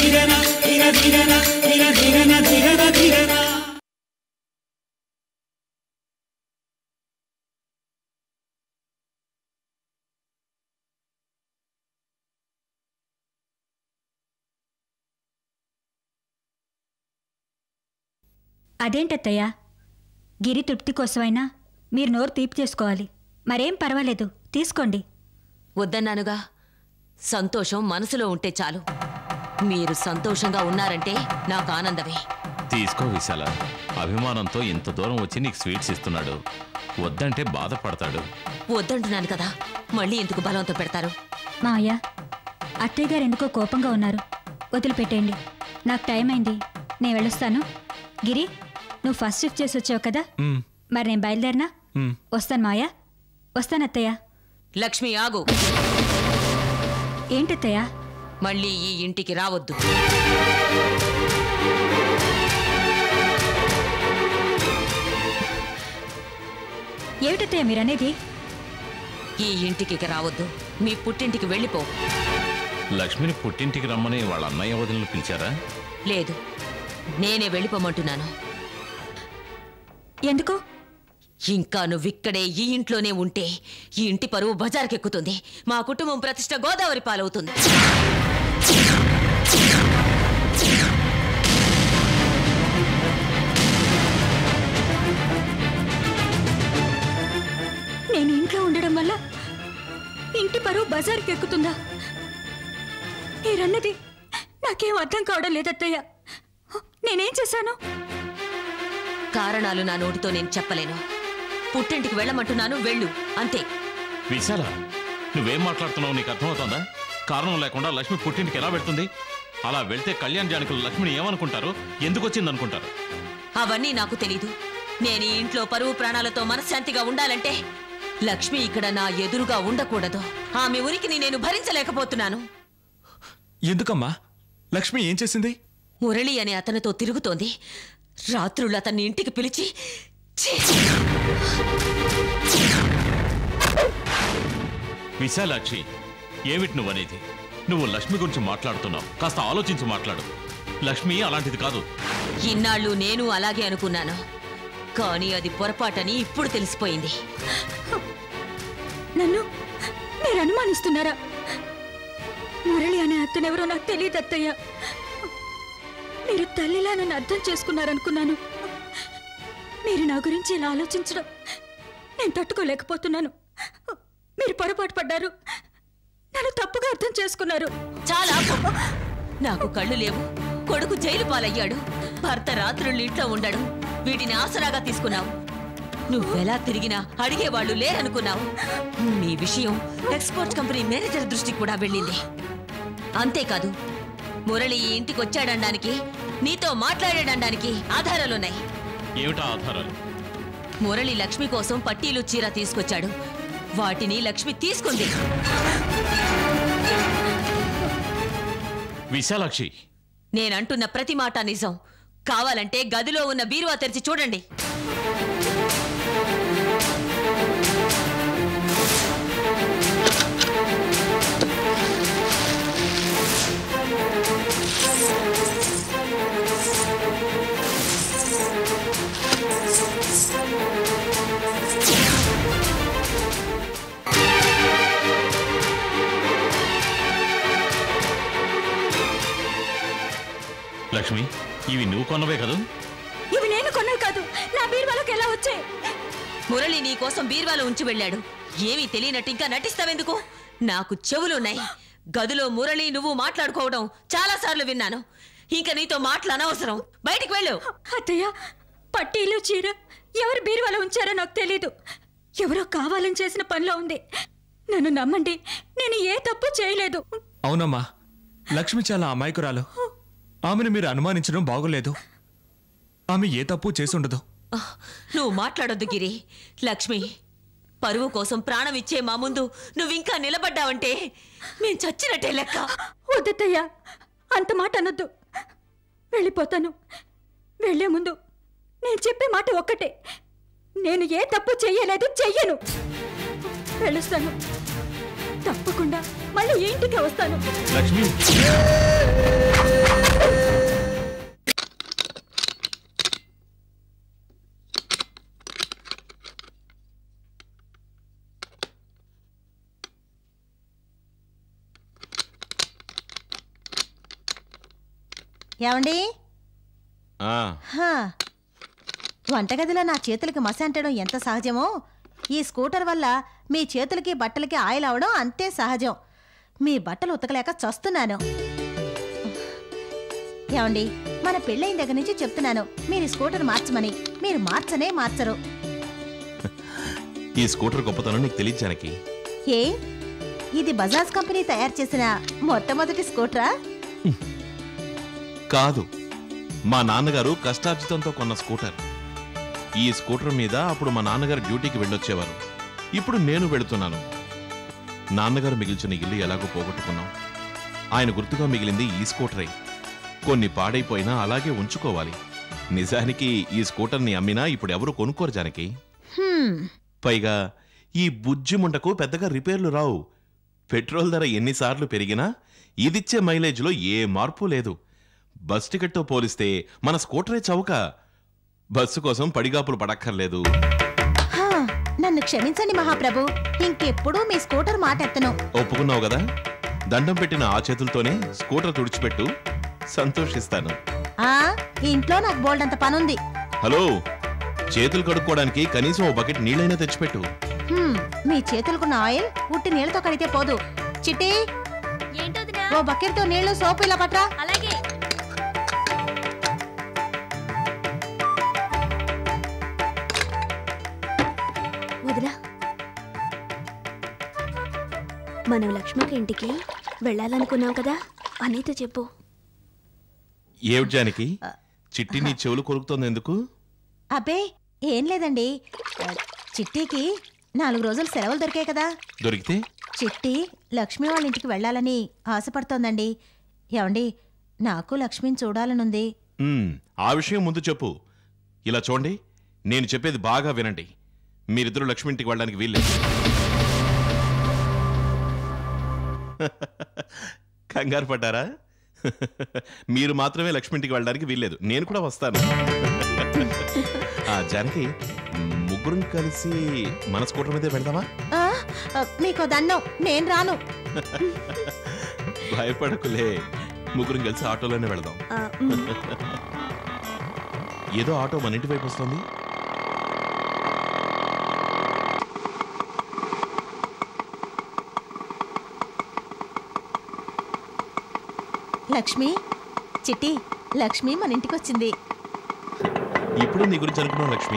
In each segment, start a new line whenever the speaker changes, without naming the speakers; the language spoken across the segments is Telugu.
ధీరన ధీర ధీరన ధీర ధీరన ధీరన ధీరన
అదేంటత్తయ్యా గిరి తృప్తి కోసమైనా మీరు నోరు తీపి చేసుకోవాలి మరేం పర్వాలేదు తీసుకోండి
వద్దన్నానుగా సంతోషం మనసులో ఉంటే చాలు మీరు సంతోషంగా ఉన్నారంటే నాకు ఆనందమే
తీసుకో విశాల అభిమానంతో ఇంత దూరం వచ్చి నీకు స్వీట్స్ ఇస్తున్నాడు వద్దంటే బాధపడతాడు
వద్దంటున్నాను కదా మళ్ళీ ఎందుకు బలవంతం పెడతారు
మావయ్య అత్తయ్య గారు ఎందుకో కోపంగా ఉన్నారు వదిలిపెట్టేయండి నాకు టైం అయింది నేను వెళ్ళొస్తాను గిరి నువ్వు ఫస్ట్ షిఫ్ట్ చేసి వచ్చావు కదా
మ్,
మరి నేను బయలుదేరినా
మ్.
వస్తాను మావయ్య వస్తాను అత్తయ్య
లక్ష్మి ఆగు
ఏంటత్తయ్య
మళ్ళీ ఈ ఇంటికి రావద్దు
ఏమిటత్తయ్య మీరనేది
ఈ ఇంటికి ఇక రావద్దు మీ పుట్టింటికి వెళ్ళిపో
లక్ష్మిని పుట్టింటికి రమ్మని వాళ్ళ అన్నయ్య వదినలు పిలిచారా
లేదు నేనే వెళ్ళిపోమంటున్నాను
ఎందుకు
ఇంకా నువ్విక్కడే ఈ ఇంట్లోనే ఉంటే ఈ ఇంటి పరువు బజార్కెక్కుతుంది మా కుటుంబం ప్రతిష్ట గోదావరి పాలవుతుంది
నేను ఇంట్లో ఉండడం వల్ల ఇంటి పరువు బజార్కి ఎక్కుతుందా మీరన్నది నాకేం అర్థం కావడం లేదత్తయ్య నేనేం చేశాను
కారణాలు నా నోటితో నేను చెప్పలేను పుట్టింటికి వెళ్ళమంటున్నాను వెళ్ళు అంతే
విశాల నువ్వేం మాట్లాడుతున్నావు నీకు అర్థమవుతోందా కారణం లేకుండా లక్ష్మి పుట్టింటికి ఎలా వెళ్తుంది అలా వెళ్తే కళ్యాణ్ జానకులు లక్ష్మిని ఏమనుకుంటారు ఎందుకు వచ్చింది అనుకుంటారు
అవన్నీ నాకు తెలీదు నేను ఈ ఇంట్లో పరువు ప్రాణాలతో మనశ్శాంతిగా ఉండాలంటే లక్ష్మి ఇక్కడ నా ఎదురుగా ఉండకూడదు ఆమె ఉనికిని నేను భరించలేకపోతున్నాను
ఎందుకమ్మా లక్ష్మి ఏం చేసింది
మురళి అనే అతనితో తిరుగుతోంది రాత్రులు అతన్ని ఇంటికి పిలిచి ఛీ!
విశాలాక్షి ఏమిటి నువ్వనేది నువ్వు లక్ష్మి గురించి మాట్లాడుతున్నావు కాస్త ఆలోచించి మాట్లాడు లక్ష్మి అలాంటిది కాదు
ఇన్నాళ్ళు నేను అలాగే అనుకున్నాను కానీ అది పొరపాటని ఇప్పుడు తెలిసిపోయింది
నన్ను మీరు అనుమానిస్తున్నారా మురళి అనే అతనెవరో నాకు తెలియదు అత్తయ్య మీరు తల్లిలా నన్ను అర్థం చేసుకున్నారనుకున్నాను మీరు నా గురించి ఇలా ఆలోచించడం నేను తట్టుకోలేకపోతున్నాను మీరు పొరపాటు పడ్డారు నన్ను తప్పుగా అర్థం చేసుకున్నారు
చాలా ఆపు. నాకు కళ్ళు లేవు కొడుకు జైలు పాలయ్యాడు భర్త రాత్రులు ఇంట్లో ఉండడు వీటిని ఆసరాగా తీసుకున్నావు నువ్వెలా తిరిగినా అడిగేవాళ్ళు లేరనుకున్నావు నీ విషయం ఎక్స్పోర్ట్ కంపెనీ మేనేజర్ దృష్టికి కూడా వెళ్ళింది అంతేకాదు మురళి ఈ ఇంటికి వచ్చాడనడానికి నీతో మాట్లాడాడనడానికి ఆధారాలున్నాయి
ఏమిటా ఆధారాలు
మురళి లక్ష్మి కోసం పట్టీలు చీర తీసుకొచ్చాడు వాటిని లక్ష్మి తీసుకుంది
విశాలాక్షి
నేనంటున్న ప్రతి మాట నిజం కావాలంటే గదిలో ఉన్న బీరువా తెరిచి చూడండి
లక్ష్మి ఇవి నువ్వు కొన్నవే కదూ
ఇవి నేను కొన్నవి కాదు నా బీరువాలోకి ఎలా వచ్చాయి
మురళి నీ కోసం బీరువాలో ఉంచి వెళ్ళాడు ఏమీ తెలియనట్టు ఇంకా నటిస్తావెందుకు నాకు చెవులున్నాయి గదిలో మురళి నువ్వు మాట్లాడుకోవడం చాలా సార్లు విన్నాను ఇంకా నీతో మాటలు అనవసరం బయటికి వెళ్ళు
అత్తయ్య పట్టీలు చీర ఎవరు బీరువాలో ఉంచారో నాకు తెలీదు ఎవరో కావాలని చేసిన పనిలో ఉంది నన్ను నమ్మండి నేను ఏ తప్పు చేయలేదు
అవునమ్మా లక్ష్మి చాలా అమాయకురాలు ఆమెను మీరు అనుమానించడం బాగోలేదు ఆమె ఏ తప్పు చేసి ఉండదు
ఆహ్, నువ్వు మాట్లాడొద్దు గిరి లక్ష్మి పరువు కోసం ప్రాణం ఇచ్చే మా ముందు నువ్వింకా నిలబడ్డావంటే మేం చచ్చినట్టే లెక్క
వద్దత్తయ్య అంత మాట అనొద్దు వెళ్ళిపోతాను వెళ్ళే ముందు నేను చెప్పే మాట ఒక్కటే నేను ఏ తప్పు చెయ్యలేదు చెయ్యను వెళ్ళొస్తాను తప్పకుండా మళ్ళీ ఈ ఇంటికి వస్తాను
లక్ష్మి
ఏమండి
ఆ,
హా. వంటగదిలో నా చేతులకి మసి అంటడం ఎంత సహజమో ఈ స్కూటర్ వల్ల మీ చేతులకి బట్టలకి ఆయిల్ అవడం అంతే సహజం మీ బట్టలు ఉతకలేక చస్తున్నాను ఏమండి మన పెళ్ళైన దగ్గర నుంచి చెప్తున్నాను మీరు ఈ స్కూటర్ మార్చమని మీరు మార్చనే మార్చరు
ఈ స్కూటర్ గొప్పతనం నీకు తెలియదు జానకి
ఏ ఇది బజాజ్ కంపెనీ తయారు చేసిన మొట్టమొదటి స్కూటరా
కాదు మా నాన్నగారు కష్టార్జితంతో కొన్న స్కూటర్ ఈ స్కూటర్ మీద అప్పుడు మా నాన్నగారు డ్యూటీకి వెళ్ళొచ్చేవారు ఇప్పుడు నేను వెళుతున్నాను నాన్నగారు మిగిల్చిన ఇల్లు ఎలాగో పోగొట్టుకున్నాం ఆయన గుర్తుగా మిగిలింది ఈ స్కూటరే కొన్ని పాడైపోయినా అలాగే ఉంచుకోవాలి నిజానికి ఈ స్కూటర్ని అమ్మినా ఇప్పుడు ఎవరు కొనుక్కోరు జానకి
హ్మ్.
పైగా ఈ బుజ్జి ముండకు పెద్దగా రిపేర్లు రావు పెట్రోల్ ధర ఎన్నిసార్లు పెరిగినా ఇదిచ్చే మైలేజ్లో ఏ మార్పు లేదు బస్ టికెట్తో పోలిస్తే మన స్కూటరే చౌక బస్సు కోసం పడిగాపులు పడక్కర్లేదు
హా, నన్ను క్షమించండి మహాప్రభు ఇంకెప్పుడూ మీ స్కూటర్ మాట ఎత్తను
ఒప్పుకున్నావు కదా దండం పెట్టిన ఆ చేతులతోనే స్కూటర్ తుడిచిపెట్టు సంతోషిస్తాను
ఆ ఇంట్లో నాకు బోల్డంత పనుంది
హలో చేతులు కడుక్కోవడానికి కనీసం ఓ బకెట్ నీళ్ళైనా తెచ్చిపెట్టు
హ్మ్, మీ చేతులకున్న ఆయిల్ ఉట్టి నీళ్ళతో కడిగితే పోదు చిట్టి ఓ బకెట్తో నీళ్లు సోపు ఇలా పట్రా
అలాగే
వదినా మనం లక్ష్మకి ఇంటికి వెళ్ళాలనుకున్నాం కదా అనితో చెప్పు
ఏమిటి జానకి చిట్టి నీ చెవులు కొరుకుతోంది ఎందుకు
అబ్బే ఏం లేదండి ఆ, చిట్టికి నాలుగు రోజులు సెలవులు దొరికాయి కదా
దొరికితే
చిట్టి లక్ష్మి వాళ్ళ ఇంటికి వెళ్ళాలని ఆశపడుతోందండి ఏమండి నాకు లక్ష్మిని చూడాలనుంది
మ్మ్, ఆ విషయం ముందు చెప్పు ఇలా చూడండి నేను చెప్పేది బాగా వినండి మీరిద్దరూ లక్ష్మి ఇంటికి వెళ్ళడానికి వీల్లేదు కంగారు పడ్డారా మీరు మాత్రమే లక్ష్మి ఇంటికి వెళ్ళడానికి వీల్లేదు నేను కూడా వస్తాను ఆ జానకి ముగ్గురం కలిసి మన స్కూటర్ మీదే వెళ్దామా
ఆ, ఆ, మీకు దండం నేను రాను
భయపడకులే ముగ్గురం కలిసి ఆటోలోనే వెళదాం
ఆ, మ్,
ఏదో ఆటో మన ఇంటి వైపు వస్తుంది
లక్ష్మి చిట్టి లక్ష్మి మన ఇంటికి వచ్చింది
ఇప్పుడు నీ గురించి అనుకున్నావు లక్ష్మి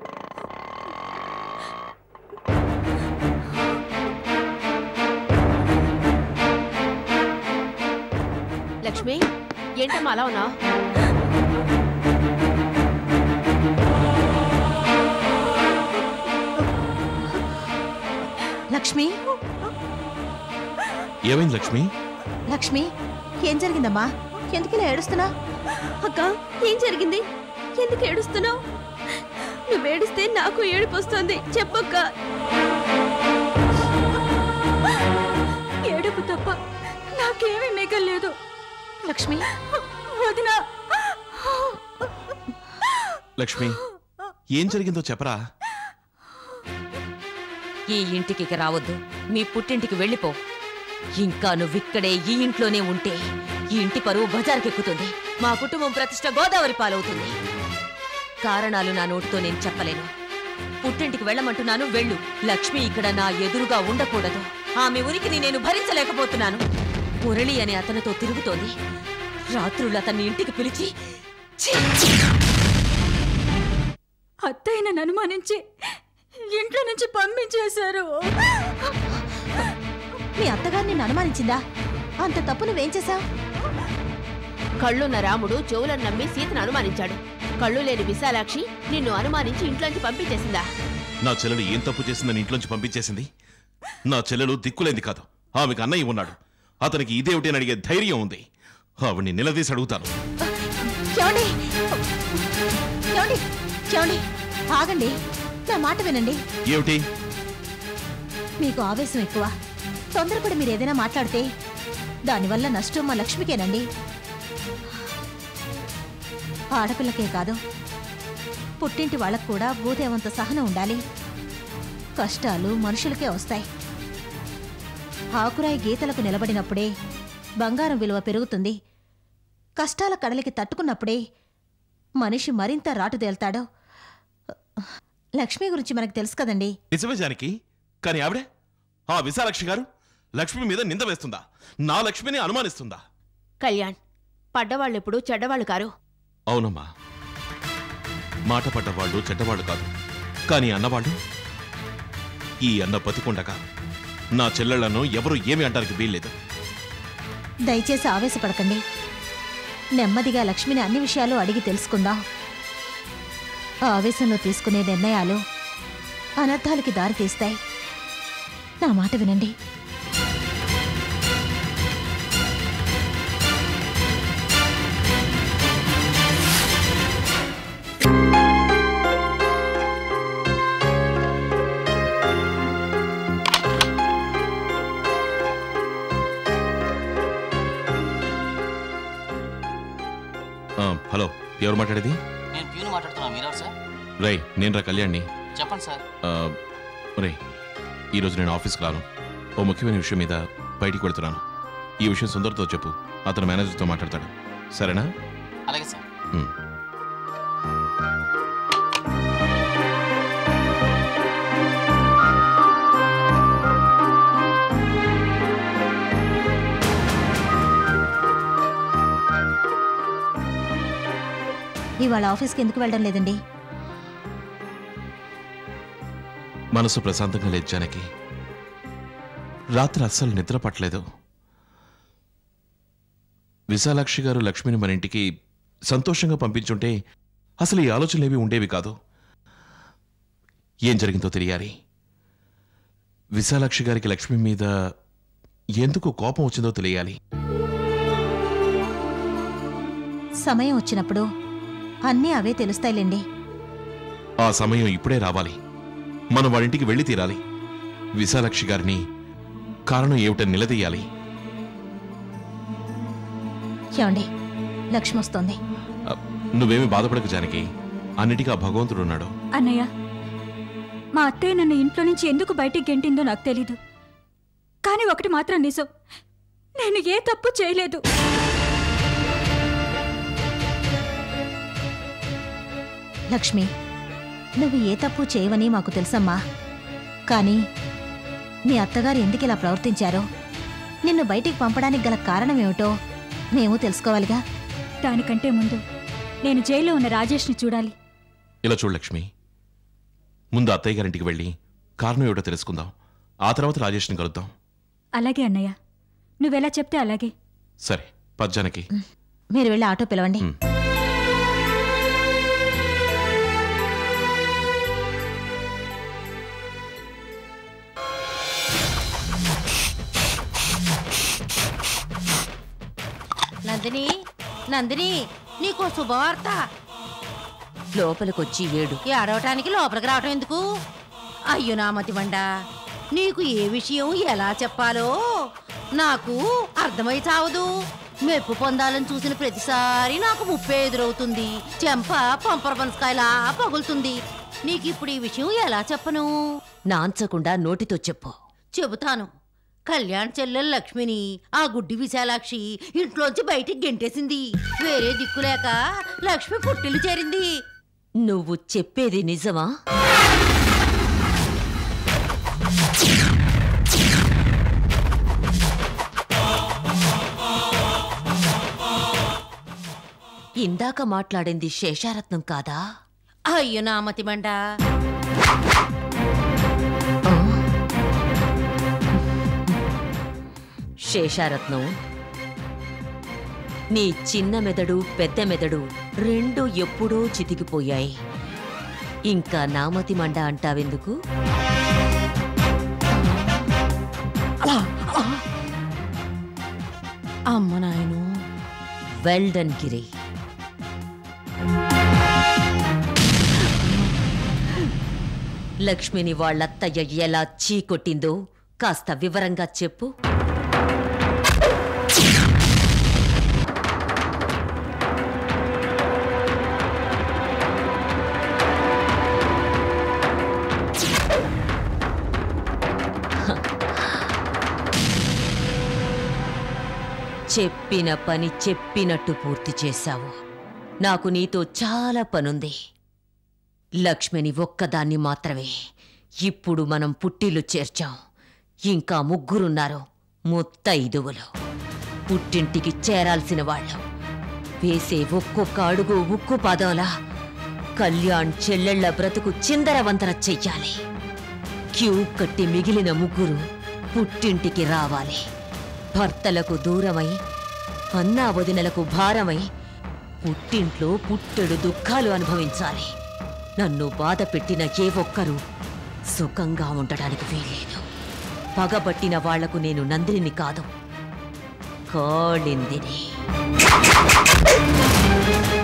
లక్ష్మి ఏంటమ్మా అలా ఉన్నా
లక్ష్మి
ఏమైంది లక్ష్మి
లక్ష్మి ఏం జరిగిందమ్మా ఎందుకు ఇలా ఏడుస్తున్నా
అక్క ఏం జరిగింది ఎందుకు ఏడుస్తున్నావు నువ్వు ఏడిస్తే నాకు ఏడుపు వస్తుంది చెప్పక్క
ఏడుపు తప్ప నాకేమీ మిగలేదు
లక్ష్మి
వదినా
లక్ష్మి ఏం జరిగిందో చెప్పరా
ఈ ఇంటికి ఇక రావద్దు మీ పుట్టింటికి వెళ్ళిపో ఇంకా నువ్విక్కడే ఈ ఇంట్లోనే ఉంటే ఈ ఇంటి పరువు బజార్కెక్కుతుంది మా కుటుంబం ప్రతిష్ట గోదావరి పాలవుతుంది కారణాలు నా నోటితో నేను చెప్పలేను పుట్టింటికి వెళ్ళమంటున్నాను వెళ్ళు లక్ష్మి ఇక్కడ నా ఎదురుగా ఉండకూడదు ఆమె ఉనికిని నేను భరించలేకపోతున్నాను మురళి అనే అతనితో తిరుగుతోంది రాత్రులు అతన్ని ఇంటికి పిలిచి ఛీ!
అత్తయ్యను అనుమానించి ఇంట్లో నుంచి పంపించేశారు
మీ అత్తగారు నిన్ను అనుమానించిందా అంత తప్పు నువ్వేం చేశావు
కళ్ళున్న రాముడు చెవులను నమ్మి సీతను అనుమానించాడు కళ్ళు లేని విశాలాక్షి నిన్ను అనుమానించి ఇంట్లోంచి పంపించేసిందా
నా చెల్లెలు ఏం తప్పు చేసిందని ఇంట్లోంచి పంపించేసింది నా చెల్లెలు దిక్కులేంది కాదు ఆమెకు అన్నయ్య ఉన్నాడు అతనికి ఇదేమిటి అని అడిగే ధైర్యం ఉంది ఆవిడ్ని నిలదీసి అడుగుతాను
ఏమండి ఏమండి ఏమండి ఆగండి నా మాట వినండి
ఏమిటి
మీకు ఆవేశం ఎక్కువ తొందరపడి మీరు ఏదైనా మాట్లాడితే దానివల్ల నష్టం మా లక్ష్మికేనండి ఆడపిల్లకే కాదు పుట్టింటి వాళ్ళకు కూడా భూదేవంత సహనం ఉండాలి కష్టాలు మనుషులకే వస్తాయి ఆకురాయి గీతలకు నిలబడినప్పుడే బంగారం విలువ పెరుగుతుంది కష్టాల కడలికి తట్టుకున్నప్పుడే మనిషి మరింత రాటుదేల్తాడు లక్ష్మి గురించి మనకు తెలుసు కదండి
నిజమే జానకి కానీ ఆవిడే ఆ విశాలక్షి గారు లక్ష్మి మీద నింద వేస్తుందా నా లక్ష్మిని అనుమానిస్తుందా
కళ్యాణ్ పడ్డవాళ్ళెప్పుడు చెడ్డవాళ్ళు కారు
అవునమ్మా మాట పడ్డవాళ్ళు చెడ్డవాళ్ళు కాదు కానీ అన్నవాళ్ళు ఈ అన్న బతికుండగా నా చెల్లెళ్లను ఎవరు ఏమి అంటానికి వీల్లేదు
దయచేసి ఆవేశపడకండి నెమ్మదిగా లక్ష్మిని అన్ని విషయాలు అడిగి తెలుసుకుందాం ఆ ఆవేశంలో తీసుకునే నిర్ణయాలు అనర్థాలకి దారి తీస్తాయి నా మాట వినండి
ఆ, హలో ఎవరు మాట్లాడేది
నేను ప్యూన్ మాట్లాడుతున్నా మీరెవరు సార్
రై నేను రా కళ్యాణ్ని
చెప్పండి సార్
ఆ, రేయ్ ఈరోజు నేను ఆఫీస్కి రాను ఓ ముఖ్యమైన విషయం మీద బయటికి వెళ్తున్నాను ఈ విషయం సుందర్తో చెప్పు అతను మేనేజర్తో మాట్లాడతాడు సరేనా
అలాగే సార్
ఉమ్.
ఇవాళ ఆఫీస్కి ఎందుకు వెళ్ళడం లేదండి
మనసు ప్రశాంతంగా లేదు జానకి రాత్రి అస్సలు నిద్ర పట్టలేదు విశాలాక్షి గారు లక్ష్మిని మన ఇంటికి సంతోషంగా పంపించుంటే అసలు ఈ ఆలోచనలేవి ఉండేవి కాదు ఏం జరిగిందో తెలియాలి విశాలాక్షి గారికి లక్ష్మి మీద ఎందుకు కోపం వచ్చిందో తెలియాలి
సమయం వచ్చినప్పుడు అన్నీ అవే తెలుస్తాయిలేండి
ఆ సమయం ఇప్పుడే రావాలి మనం వాడింటికి వెళ్ళి తీరాలి విశాలాక్షి గారిని కారణం ఏమిటని నిలదీయాలి
ఏమండి లక్ష్మి వస్తోంది
అ, నువ్వేమీ బాధపడకు జానకి అన్నిటికీ ఆ భగవంతుడు ఉన్నాడు
అన్నయ్య మా అత్తయ్య నన్ను ఇంట్లో నుంచి ఎందుకు బయటికి గెంటిందో నాకు తెలీదు కానీ ఒకటి మాత్రం నిజం నేను ఏ తప్పు చేయలేదు
లక్ష్మి నువ్వు ఏ తప్పు చేయవని మాకు తెలుసమ్మా కానీ మీ అత్తగారు ఎందుకు ఇలా ప్రవర్తించారో నిన్ను బయటికి పంపడానికి గల కారణం ఏమిటో మేము తెలుసుకోవాలిగా
దానికంటే ముందు నేను జైల్లో ఉన్న రాజేష్ని చూడాలి
ఇలా చూడు లక్ష్మి ముందు అత్తయ్య గారింటికి వెళ్ళి కారణం ఏమిటో తెలుసుకుందాం ఆ తర్వాత రాజేష్ని కలుద్దాం
అలాగే అన్నయ్య నువ్వెలా చెప్తే అలాగే
సరే పద్జానకి
మీరు వెళ్ళి ఆటో పిలవండి
ఉమ్.
నందిని నందిని నీకో శుభవార్త
లోపలికొచ్చి ఏడు
ఏడవటానికి లోపలికి రావటం ఎందుకు అయ్యో నా మతిమండ నీకు ఏ విషయం ఎలా చెప్పాలో నాకు అర్థమై చావదు మెప్పు పొందాలని చూసిన ప్రతిసారి నాకు ముప్పే ఎదురవుతుంది చెంప పంపర పనసకాయలా పగులుతుంది నీకు ఇప్పుడు ఈ విషయం ఎలా చెప్పను
నాంచకుండా నోటితో చెప్పు
చెబుతాను కళ్యాణ్ చెల్లెలు లక్ష్మిని ఆ గుడ్డి విశాలాక్షి ఇంట్లోంచి బయటికి గెంటేసింది వేరే దిక్కులేక లక్ష్మి పుట్టిల్లు చేరింది
నువ్వు చెప్పేది నిజమా ఇందాక మాట్లాడింది శేషారత్నం కాదా
అయ్యో నా మతిమండ
శేషారత్నం నీ చిన్న మెదడు పెద్ద మెదడు రెండు ఎప్పుడో చితికిపోయాయి ఇంకా నామతి మండ అంటావెందుకు
అమ్మ నాయను
వెల్ డన్ గిరి లక్ష్మిని వాళ్ళత్తయ్య ఎలా చీకొట్టిందో కాస్త వివరంగా చెప్పు చెప్పిన పని చెప్పినట్టు పూర్తి చేశావు నాకు నీతో చాలా పనుంది లక్ష్మిని ఒక్కదాన్ని మాత్రమే ఇప్పుడు మనం పుట్టిల్లు చేర్చాం ఇంకా ముగ్గురున్నారు ముత్తైదువులు పుట్టింటికి చేరాల్సిన వాళ్ళు వేసే ఒక్కొక్క అడుగు ఉక్కు పాదంలా కళ్యాణ్ చెల్లెళ్ల బ్రతుకు చిందరవంతర చెయ్యాలి క్యూ కట్టి మిగిలిన ముగ్గురు పుట్టింటికి రావాలి భర్తలకు దూరమై అన్నా వదినలకు భారమై పుట్టింట్లో పుట్టెడు దుఃఖాలు అనుభవించాలి నన్ను బాధ పెట్టిన ఏ ఒక్కరూ సుఖంగా ఉండడానికి వీల్లేదు పగబట్టిన వాళ్లకు నేను నందిని కాదు కాళిందిని